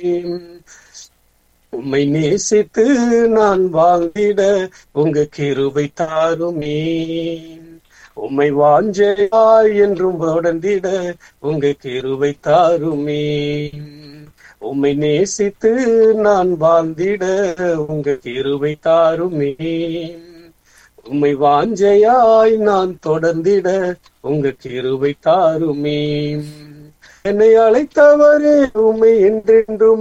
உம்மை நேசித்து நான் வாழ்ந்திட உங்க கிருபை தாருமே உம்மை வாஞ்சையாய் என்றும் தொடர்ந்திட உங்க கிருபை தாருமே உம்மை நேசித்து நான் வாழ்ந்திட உங்க கிருபை தாருமே உம்மை வாஞ்சையாய் நான் தொடர்ந்திட உங்க கிருபை தாருமே என்னை அழைத்தவரே உம்மை என்றென்றும்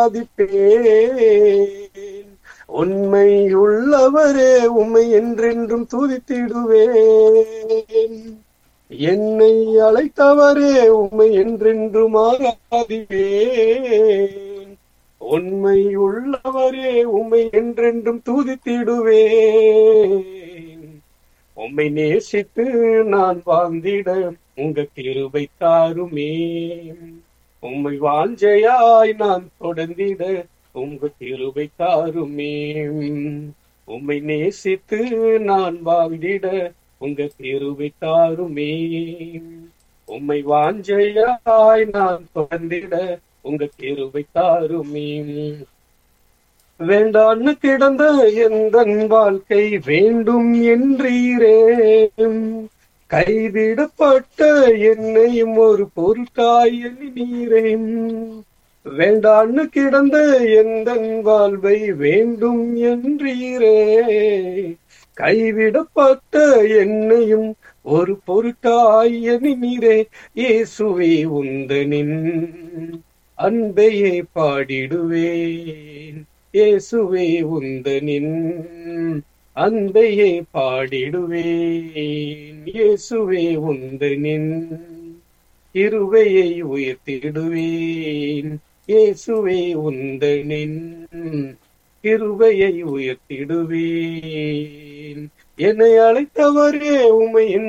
ஆராதிப்பேன் உண்மை உள்ளவரே உம்மை என்றென்றும் துதித்திடுவேன் என்னை அழைத்தவரே உம்மை என்றென்றும் ஆராதிப்பேன் உண்மை உள்ளவரே உம்மை என்றென்றும் துதித்திடுவேன் உம்மை நேசித்து நான் வாழ்ந்திட உங்க கிருபை தாருமே உம்மை வாஞ்சையாய் நான் தொடர்ந்திட உங்க கிருபை தாருமே உம்மை நேசித்து நான் வாழ்ந்திட உங்க கிருபை தாருமே உம்மை வாஞ்சையாய் நான் தொடர்ந்திட உங்க கிருபை தாருமே வேண்டான்னு கிடந்த எந்த வாழ்க்கை வேண்டும் என்றீரே கைவிடப்பட்ட என்னையும் ஒரு பொருட்டாய் எண்ணினீரே வேண்டான்னு கிடந்த எந்த வாழ்வை வேண்டும் என்றீரே கைவிடப்பட்ட என்னையும் ஒரு பொருட்டாய் எண்ணினீரே இயேசுவே உந்தனின் அன்பையே பாடிடுவேன் இயேசுவே உந்தனின் அன்பையே பாடிடுவேன் இயேசுவே உந்தனின் இருவையை உயர்த்திடுவேன் இயேசுவே உந்தனின் கிருபையை உயர்த்திடுவேன் என்னை அழைத்தவரே உமை